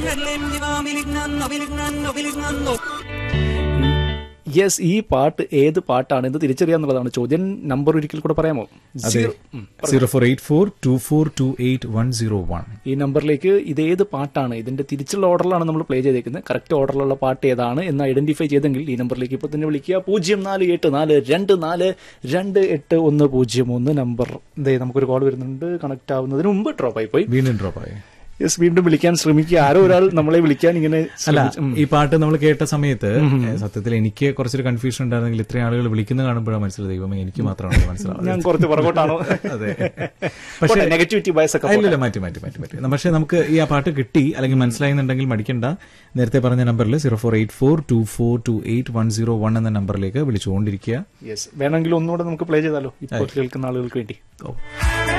Yes ഈ പാട്ട് ഏത് പാട്ടാണ് എന്ന് തിരിച്ചറിയാന്നുള്ളതാണ് ചോദ്യം നമ്പർ ഒരിക്കൽ കൂടെ പറയാമോ അതെ Zero- ഉം. Zero four eight four two four two eight one zero one ഈ നമ്പറിലേക്ക് ഇത് ഏത് പാട്ടാണ് ഇതിന്റെ തിരിച്ചുള്ള ഓർഡറിലാണ് നമ്മൾ പ്ലേ ചെയ്തേക്കുന്നത് കറക്റ്റ് ഓർഡറിലുള്ള പാട്ട് ഏതാണ് എന്ന് ഐഡന്റിഫൈ ചെയ്തെങ്കിൽ ഈ നമ്പറിലേക്ക് ഇപ്പൊ തന്നെ വിളിക്കുക പൂജ്യം നാല് എട്ട് നാല് രണ്ട് നാല് രണ്ട് എട്ട് ഒന്ന് പൂജ്യം ഒന്ന് നമ്പർ ഇതേ നമുക്കൊരു കോൾ വരുന്നുണ്ട് കണക്ട് ആവുന്നതിന് മുമ്പ് ഡ്രോപ്പ് ആയി പോയി വീണ്ടും ഡ്രോപ്പ് ആയി യെസ് വീണ്ടും വിളിക്കാൻ ശ്രമിക്കുക ആരോ ഒരാൾ നമ്മളെ വിളിക്കാൻ ഇങ്ങനെ അല്ല ശ്രമിച്ചു. ഉം. ഈ പാട്ട് നമ്മൾ കേട്ട സമയത്ത് ഏ, സത്യത്തിൽ എനിക്ക് കുറച്ചൊരു കൺഫ്യൂഷൻ ഉണ്ടായിരുന്നെങ്കിൽ ഇത്രയും ആളുകൾ വിളിക്കുന്ന കാണുമ്പോഴാണ് മനസ്സിലായത് ദൈവമേ എനിക്ക് മാത്രമാണ് മനസ്സിലാവുന്നത് ഞാൻ കുറച്ച് പുറകോട്ടാണോ അതെ പക്ഷേ നെഗറ്റിവിറ്റി ബയസ് ഒക്കെ ഇല്ലില്ല മാറ്റി മാറ്റി മാറ്റി മാറ്റി പക്ഷേ നമുക്ക് ഈ ആ പാട്ട് കിട്ടി അല്ലെങ്കിൽ മനസ്സിലായെന്നുണ്ടെങ്കിൽ മടിക്കണ്ട നേരത്തെ പറഞ്ഞ നമ്പറിൽ zero four eight four two four two eight one zero one എന്ന നമ്പറിലേക്ക് വിളിച്ചുകൊണ്ടിരിക്കുക യെസ് വേണമെങ്കിൽ ഒന്നുകൂടെ നമുക്ക് പ്ലേ ചെയ്താലോ ഇപ്പോൾ കേൾക്കുന്ന ആളുകൾക്ക് വേണ്ടി ഓ